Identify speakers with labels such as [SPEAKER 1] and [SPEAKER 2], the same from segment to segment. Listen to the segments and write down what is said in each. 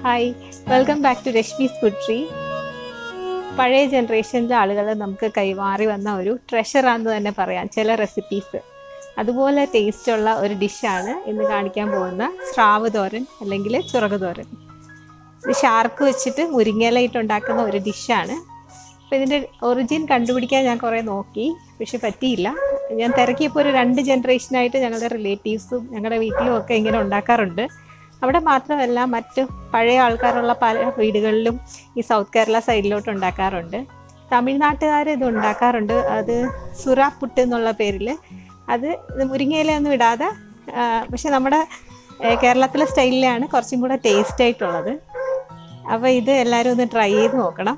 [SPEAKER 1] hi welcome back to Rashmi's food tree പഴയ ജനറേഷനിലെ ആളുകൾ നമുക്ക് കൈമാറി വന്ന ഒരു ട്രഷറാന്ന് തന്നെ പറയാം ചില റെസിപ്പീസ് അതുപോലെ ടേസ്റ്റുള്ള ഒരു ഡിഷാണ് ഇന്ന് കാണിക്കാൻ പോകുന്ന സ്രാവ് തോരൻ അല്ലെങ്കിൽ ചുറക് തോരൻ ഇത് ഷാർക്ക് വെച്ചിട്ട് മുരിങ്ങയില ഇട്ടുണ്ടാക്കുന്ന ഒരു ഡിഷാണ് അപ്പോൾ ഇതിൻ്റെ ഒറിജിൻ കണ്ടുപിടിക്കാൻ ഞാൻ കുറേ നോക്കി പക്ഷെ പറ്റിയില്ല ഞാൻ തിരക്കിയപ്പോൾ ഒരു രണ്ട് ജനറേഷനായിട്ട് ഞങ്ങളുടെ റിലേറ്റീവ്സും ഞങ്ങളുടെ വീട്ടിലും ഒക്കെ ഇങ്ങനെ ഉണ്ടാക്കാറുണ്ട് അവിടെ മാത്രമല്ല മറ്റ് പഴയ ആൾക്കാരുള്ള പല വീടുകളിലും ഈ സൗത്ത് കേരള സൈഡിലോട്ട് ഉണ്ടാക്കാറുണ്ട് തമിഴ്നാട്ടുകാർ ഇത് ഉണ്ടാക്കാറുണ്ട് അത് സുറാപ്പുട്ട് എന്നുള്ള പേരിൽ അത് ഇത് മുരിങ്ങയിലൊന്നും ഇടാതെ ആ, പക്ഷെ നമ്മുടെ ഏ, കേരളത്തിലെ സ്റ്റൈലിലാണ് കുറച്ചും കൂടെ ടേസ്റ്റ് ആയിട്ടുള്ളത് അപ്പോൾ ഇത് എല്ലാവരും ഒന്ന് ട്രൈ ചെയ്ത് നോക്കണം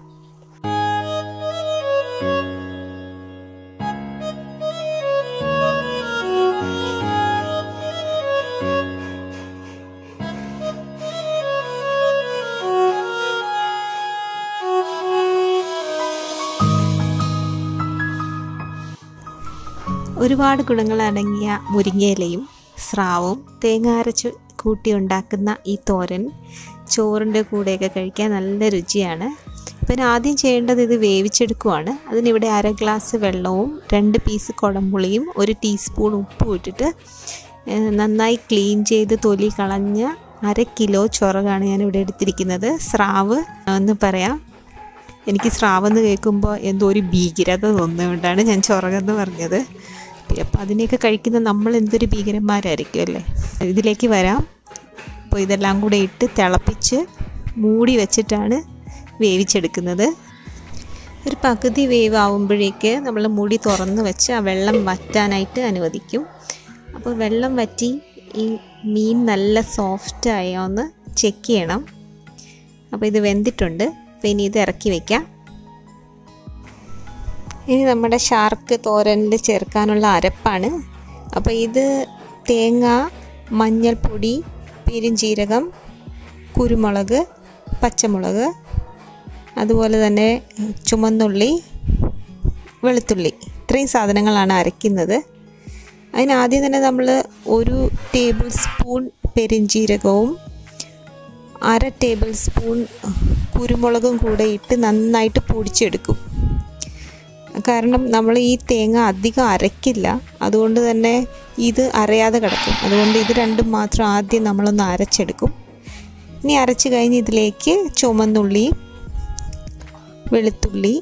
[SPEAKER 1] ഒരുപാട് ഗുണങ്ങൾ അടങ്ങിയ മുരിങ്ങയിലയും സ്രാവും തേങ്ങ അരച്ച് കൂട്ടി ഉണ്ടാക്കുന്ന ഈ തോരൻ ചോറിൻ്റെ കൂടെയൊക്കെ കഴിക്കാൻ നല്ല രുചിയാണ് പിന്നെ ആദ്യം ചെയ്യേണ്ടത് ഇത് വേവിച്ചെടുക്കുവാണ് അതിനിവിടെ അര ഗ്ലാസ് വെള്ളവും രണ്ട് പീസ് കുടംപുളിയും ഒരു ടീസ്പൂൺ ഉപ്പും ഇട്ടിട്ട് ഏഹ്, നന്നായി ക്ലീൻ ചെയ്ത് തൊലി കളഞ്ഞ അര കിലോ ചൊറകാണ് ഞാൻ ഇവിടെ എടുത്തിരിക്കുന്നത് സ്രാവ് എന്ന് പറയാം എനിക്ക് സ്രാവെന്ന് കേൾക്കുമ്പോൾ എന്തോ ഒരു ഭീകരത തോന്നുന്നതുകൊണ്ടാണ് ഞാൻ ചൊറകെന്ന് പറഞ്ഞത് അപ്പം അതിനെയൊക്കെ കഴിക്കുന്ന നമ്മൾ എന്തൊരു ഭീകരന്മാരായിരിക്കും അല്ലേ ഇതിലേക്ക് വരാം അപ്പോൾ ഇതെല്ലാം കൂടെ ഇട്ട് തിളപ്പിച്ച് മൂടി വെച്ചിട്ടാണ് വേവിച്ചെടുക്കുന്നത് ഒരു പകുതി വേവ് ആവുമ്പോഴേക്ക് നമ്മൾ മൂടി തുറന്ന് വെച്ച് ആ വെള്ളം വറ്റാനായിട്ട് അനുവദിക്കും അപ്പോൾ വെള്ളം വറ്റി ഈ മീൻ നല്ല സോഫ്റ്റ് ആയോ എന്ന് ചെക്ക് ചെയ്യണം അപ്പോൾ ഇത് വെന്തിട്ടുണ്ട് അപ്പോൾ ഇനി ഇത് ഇറക്കി വയ്ക്കാം ഇനി നമ്മുടെ ഷാർക്ക് തോരനിൽ ചേർക്കാനുള്ള അരപ്പാണ് അപ്പോൾ ഇത് തേങ്ങ മഞ്ഞൾപ്പൊടി പെരുംജീരകം കുരുമുളക് പച്ചമുളക് അതുപോലെ തന്നെ ചുമന്നുള്ളി വെളുത്തുള്ളി ഇത്രയും സാധനങ്ങളാണ് അരയ്ക്കുന്നത് അതിനാദ്യം തന്നെ നമ്മൾ ഒരു ടേബിൾ സ്പൂൺ പെരുംജീരകവും അര ടേബിൾ സ്പൂൺ കുരുമുളകും കൂടെ ഇട്ട് നന്നായിട്ട് പൊടിച്ചെടുക്കും കാരണം നമ്മൾ ഈ തേങ്ങ അധികം അരയ്ക്കില്ല അതുകൊണ്ട് തന്നെ ഇത് അരയാതെ കിടക്കും അതുകൊണ്ട് ഇത് രണ്ടും മാത്രം ആദ്യം നമ്മളൊന്ന് അരച്ചെടുക്കും ഇനി അരച്ച് കഴിഞ്ഞ് ഇതിലേക്ക് ചുമന്നുള്ളി വെളുത്തുള്ളി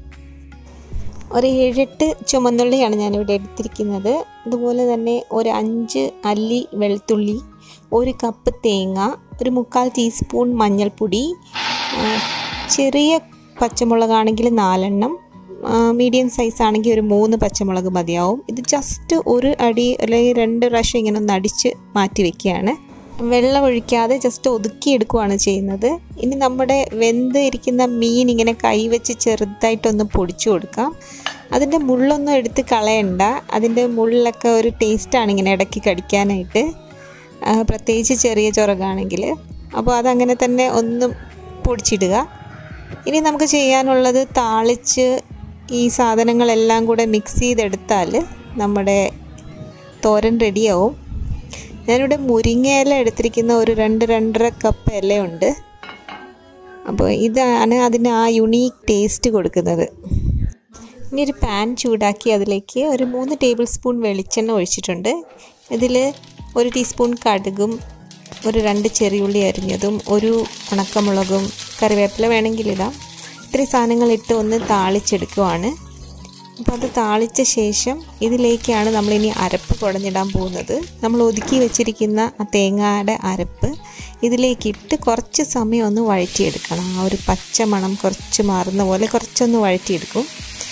[SPEAKER 1] ഒരു ഏഴെട്ട് ചുമന്നുള്ളിയാണ് ഞാനിവിടെ എടുത്തിരിക്കുന്നത് അതുപോലെ തന്നെ ഒരു അഞ്ച് അല്ലി വെളുത്തുള്ളി ഒരു കപ്പ് തേങ്ങ ഒരു മുക്കാൽ ടീസ്പൂൺ മഞ്ഞൾപ്പൊടി ആ, ചെറിയ പച്ചമുളകാണെങ്കിൽ നാലെണ്ണം മീഡിയം സൈസ് ആണെങ്കിൽ ഒരു മൂന്ന് പച്ചമുളക് മതിയാവും ഇത് ജസ്റ്റ് ഒരു അടി അല്ലെങ്കിൽ രണ്ട് പ്രാവശ്യം ഇങ്ങനെ ഒന്ന് അടിച്ച് മാറ്റി വെക്കുകയാണ് വെള്ളം ഒഴിക്കാതെ ജസ്റ്റ് ഒതുക്കിയെടുക്കുകയാണ് ചെയ്യുന്നത് ഇനി നമ്മുടെ വെന്ത് ഇരിക്കുന്ന മീൻ ഇങ്ങനെ കൈവച്ച് ചെറുതായിട്ടൊന്ന് പൊടിച്ചു കൊടുക്കാം അതിൻ്റെ മുള്ളൊന്നും എടുത്ത് കളയണ്ട അതിൻ്റെ മുള്ളിലൊക്കെ ഒരു ടേസ്റ്റാണ് ഇങ്ങനെ ഇടയ്ക്ക് കടിക്കാനായിട്ട് ആ, പ്രത്യേകിച്ച് ചെറിയ ചൊറകാണെങ്കിൽ അപ്പോൾ അതങ്ങനെ തന്നെ ഒന്ന് പൊടിച്ചിടുക ഇനി നമുക്ക് ചെയ്യാനുള്ളത് താളിച്ച് ഈ സാധനങ്ങളെല്ലാം കൂടെ മിക്സ് ചെയ്തെടുത്താൽ നമ്മുടെ തോരൻ റെഡിയാവും ഞാനിവിടെ മുരിങ്ങയില എടുത്തിരിക്കുന്ന ഒരു രണ്ട് രണ്ടര കപ്പ് ഇലയുണ്ട് അപ്പോൾ ഇതാണ് അതിന് ആ യുണീക്ക് ടേസ്റ്റ് കൊടുക്കുന്നത് ഇനി ഒരു പാൻ ചൂടാക്കി അതിലേക്ക് ഒരു മൂന്ന് ടേബിൾ സ്പൂൺ വെളിച്ചെണ്ണ ഒഴിച്ചിട്ടുണ്ട് ഇതിൽ ഒരു ടീസ്പൂൺ കടുകും ഒരു രണ്ട് ചെറിയുള്ളി അരിഞ്ഞതും ഒരു ഉണക്കമുളകും കറിവേപ്പില വേണമെങ്കിൽ ഇടാം ഇത്രയും സാധനങ്ങൾ ഇട്ട് ഒന്ന് താളിച്ചെടുക്കുവാണ് അപ്പോൾ അത് താളിച്ച ശേഷം ഇതിലേക്കാണ് നമ്മളിനി അരപ്പ് കുടഞ്ഞിടാൻ പോകുന്നത് നമ്മൾ ഒതുക്കി വെച്ചിരിക്കുന്ന ആ തേങ്ങയുടെ അരപ്പ് ഇതിലേക്കിട്ട് കുറച്ച് സമയം ഒന്ന് വഴറ്റിയെടുക്കണം ആ ഒരു പച്ച മണം കുറച്ച് മാറുന്ന പോലെ കുറച്ചൊന്ന് വഴറ്റിയെടുക്കും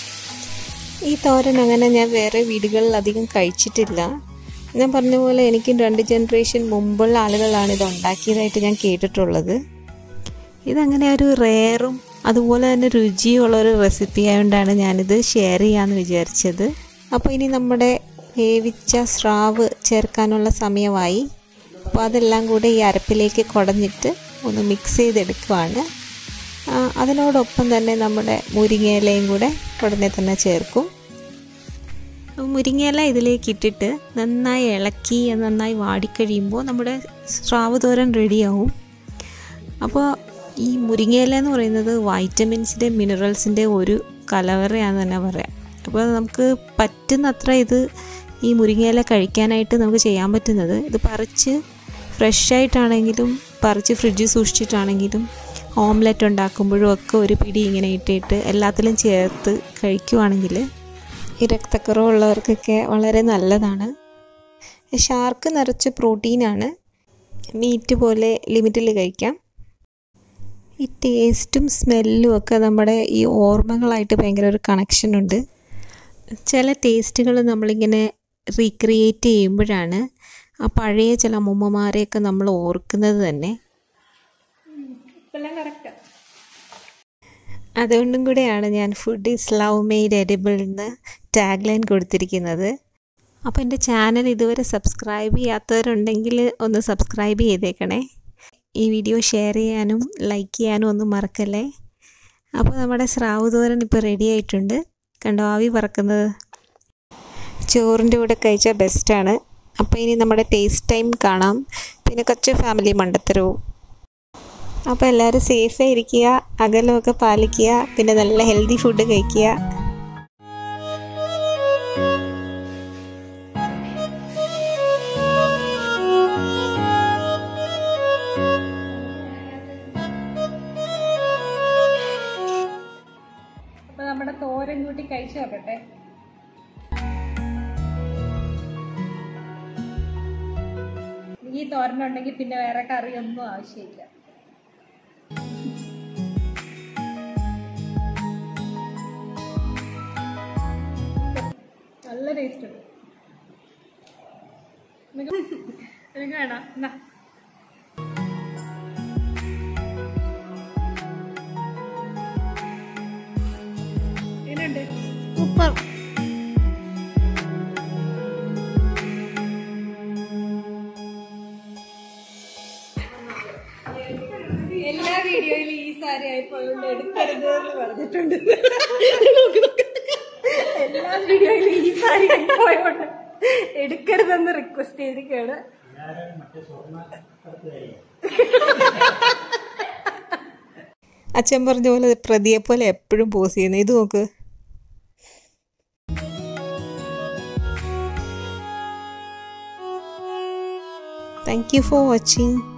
[SPEAKER 1] ഈ തോരൻ അങ്ങനെ ഞാൻ വേറെ വീടുകളിൽ അധികം കഴിച്ചിട്ടില്ല ഞാൻ പറഞ്ഞ പോലെ എനിക്കും രണ്ട് ജനറേഷൻ മുമ്പുള്ള ആളുകളാണ് ഇത് ഉണ്ടാക്കിയതായിട്ട് ഞാൻ കേട്ടിട്ടുള്ളത് ഇതങ്ങനെ ഒരു റെയറും അതുപോലെ തന്നെ രുചിയുള്ള ഒരു റെസിപ്പി ആയതുകൊണ്ടാണ് ഞാനിത് ഷെയർ ചെയ്യാമെന്ന് വിചാരിച്ചത് അപ്പോൾ ഇനി നമ്മുടെ വേവിച്ച സ്രാവ് ചേർക്കാനുള്ള സമയമായി അപ്പോൾ അതെല്ലാം കൂടെ ഈ അരപ്പിലേക്ക് കുടഞ്ഞിട്ട് ഒന്ന് മിക്സ് ചെയ്തെടുക്കുവാണ് ആ, അതിനോടൊപ്പം തന്നെ നമ്മുടെ മുരിങ്ങയിലയും കൂടെ ഉടനെ തന്നെ ചേർക്കും അപ്പോൾ മുരിങ്ങയില ഇതിലേക്ക് ഇട്ടിട്ട് നന്നായി ഇളക്കി അത് നന്നായി വാടിക്കഴിയുമ്പോൾ നമ്മുടെ സ്രാവ് തോരൻ റെഡിയാവും അപ്പോൾ ഈ മുരിങ്ങയില എന്ന് പറയുന്നത് വൈറ്റമിൻസിൻ്റെ മിനറൽസിൻ്റെ ഒരു കലവറയാണെന്ന് തന്നെ പറയാം അപ്പോൾ നമുക്ക് പറ്റുന്നത്ര ഇത് ഈ മുരിങ്ങയില കഴിക്കാനായിട്ട് നമുക്ക് ചെയ്യാൻ പറ്റുന്നത് ഇത് പറിച്ച് ഫ്രഷ് ആയിട്ടാണെങ്കിലും പറിച്ച് ഫ്രിഡ്ജിൽ സൂക്ഷിച്ചിട്ടാണെങ്കിലും ഓംലെറ്റ് ഉണ്ടാക്കുമ്പോഴും ഒക്കെ ഒരു പിടി ഇങ്ങനെ ഇട്ടിട്ട് എല്ലാത്തിലും ചേർത്ത് കഴിക്കുവാണെങ്കിൽ ഈ രക്തക്കുറവുള്ളവർക്കൊക്കെ വളരെ നല്ലതാണ് ഷാർക്ക് നിറച്ച് പ്രോട്ടീനാണ് മീറ്റ് പോലെ ലിമിറ്റിൽ കഴിക്കാം ഈ ടേസ്റ്റും സ്മെല്ലും ഒക്കെ നമ്മുടെ ഈ ഓർമ്മകളായിട്ട് ഭയങ്കര ഒരു കണക്ഷൻ ഉണ്ട് ചില ടേസ്റ്റുകൾ നമ്മളിങ്ങനെ റീക്രിയേറ്റ് ചെയ്യുമ്പോഴാണ് ആ പഴയ ചില അമ്മൂമ്മമാരെയൊക്കെ നമ്മൾ ഓർക്കുന്നത് തന്നെ അതുകൊണ്ടും കൂടെയാണ് ഞാൻ food is love made edible എന്ന് ടാഗ് ലൈൻ കൊടുത്തിരിക്കുന്നത് അപ്പോൾ എൻ്റെ ചാനൽ ഇതുവരെ സബ്സ്ക്രൈബ് ചെയ്യാത്തവരുണ്ടെങ്കിൽ ഒന്ന് സബ്സ്ക്രൈബ് ചെയ്തേക്കണേ ഈ വീഡിയോ ഷെയർ ചെയ്യാനും ലൈക്ക് ചെയ്യാനും ഒന്നും മറക്കല്ലേ അപ്പോൾ നമ്മുടെ സ്രാവ് തോരൻ ഇപ്പോൾ റെഡി ആയിട്ടുണ്ട് കണ്ടോ ആവി പറക്കുന്നത് ചോറിൻ്റെ കൂടെ കഴിച്ചാൽ ബെസ്റ്റാണ് അപ്പോൾ ഇനി നമ്മുടെ ടേസ്റ്റ് ടൈം കാണാം പിന്നെ കൊച്ചു ഫാമിലി മണ്ടത്തരവും അപ്പോൾ എല്ലാവരും സേഫായി ഇരിക്കുക അകലമൊക്കെ പാലിക്കുക പിന്നെ നല്ല ഹെൽത്തി ഫുഡ് കഴിക്കുക
[SPEAKER 2] അപ്പൊ നമ്മുടെ തോരൻ കൂട്ടി കഴിച്ചു നോക്കട്ടെ ഈ തോരനുണ്ടെങ്കിൽ പിന്നെ വേറെ കറിയൊന്നും ആവശ്യമില്ല നല്ല ടേസ്റ്റ് ഉണ്ട് നിനക്ക് നിനക്ക് വേണം എന്നാ എങ്ങനെയുണ്ട്
[SPEAKER 1] സൂപ്പർ
[SPEAKER 2] എല്ലാ വീഡിയോയിലും ഈ സാരി ആയിപ്പോയോണ്ട് എടുക്കരുത് എന്ന് പറഞ്ഞിട്ടുണ്ട് എല്ലാ വീഡിയോയിലും ഈ സാരി ആയിപ്പോയോണ്ട് എടുക്കരുതെന്ന് റിക്വസ്റ്റ് ചെയ്തിരിക്കുകയാണ്
[SPEAKER 1] അച്ഛൻ പറഞ്ഞ പോലെ പ്രതിയെ പോലെ എപ്പോഴും പോസ് ചെയ്യുന്നു ഇത് നോക്ക് താങ്ക് യു ഫോർ വാച്ചിങ്